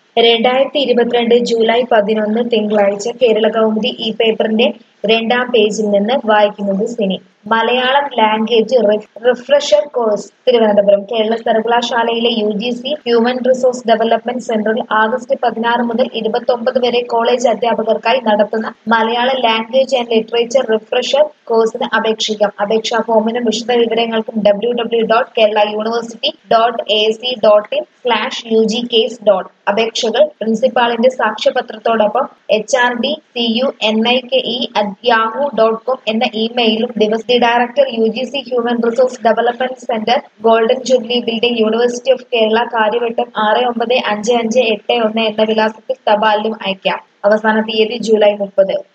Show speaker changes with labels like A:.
A: രണ്ടായിരത്തി ഇരുപത്തിരണ്ട് ജൂലൈ പതിനൊന്ന് തിങ്കളാഴ്ച കേരള കൗമുദി ഈ പേപ്പറിന്റെ രണ്ടാം പേജിൽ നിന്ന് വായിക്കുന്നത് Sini Malayalam language refresher course Thiruvananthapuram Kerala സർവകലാശാലയിലെ U G C human resource development സെന്ററിൽ ആഗസ്റ്റ് പതിനാറ് മുതൽ ഇരുപത്തൊമ്പത് വരെ കോളേജ് അധ്യാപകർക്കായി നടത്തുന്ന Malayalam language and literature refresher കോഴ്സിന് അപേക്ഷിക്കാം അപേക്ഷാ ഫോമിനും വിശദ വിവരങ്ങൾക്കും W W dot Kerala university dot A C dot in slash U G case dot അപേക്ഷകൾ പ്രിൻസിപ്പാളിന്റെ സാക്ഷ്യപത്രത്തോടൊപ്പം H R D C U N I K E at Yahoo dot com എന്ന ഇമെയിലും ദിവസ് the director U G C human resource development centre golden jubilee building university of Kerala Kariavattom ആറ് ഒമ്പത് അഞ്ച് അഞ്ച് എട്ട് ഒന്ന് എന്ന വിലാസത്തിൽ തപാലിലും അയക്കാം അവസാന തീയതി ജൂലൈ മുപ്പത്